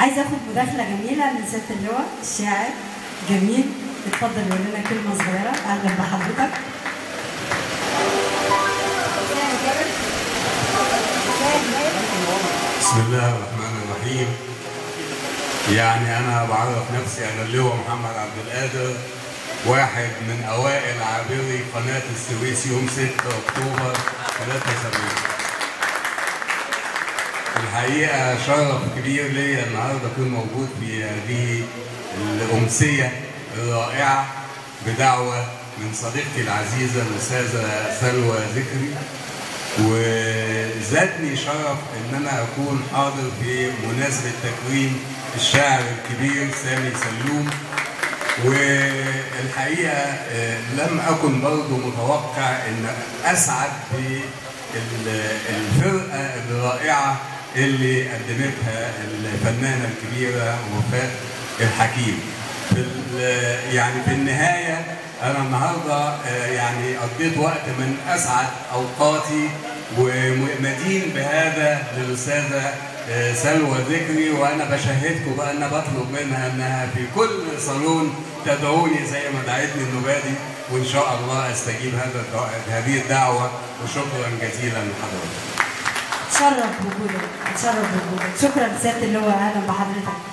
عايزه اخد مداخله جميله من سياده اللواء الشاعر جميل اتفضل يقول لنا كلمه صغيره اهلا بحضرتك بسم الله الرحمن الرحيم يعني انا بعرف نفسي انا اللواء محمد عبد القادر واحد من اوائل عابري قناه السويس يوم 6 اكتوبر 73 الحقيقه شرف كبير ليا النهارده اكون موجود في هذه الامسيه الرائعه بدعوه من صديقتي العزيزه الاستاذه سلوى ذكري وزادني شرف ان انا اكون حاضر في مناسبه تكريم الشاعر الكبير سامي سلوم والحقيقه آه، لم اكن برضه متوقع ان اسعد بالفرقه الرائعه اللي قدمتها الفنانه الكبيره وفاء الحكيم في ال- يعني في النهايه انا النهارده آه، يعني قضيت وقت من اسعد اوقاتي ومدين بهذا للاستاذه آه، سلوى ذكري وانا بشهدكم بقى انا بطلب منها انها في كل صالون تدعوني زي ما دعتني النبادي وان شاء الله استجيب هذا الدعاء- هذه الدعوه وشكرا جزيلا لحضرتك. اتشرف بوجودك اتشرف بوجودك شكرا سياده اللواء اهلا بحضرتك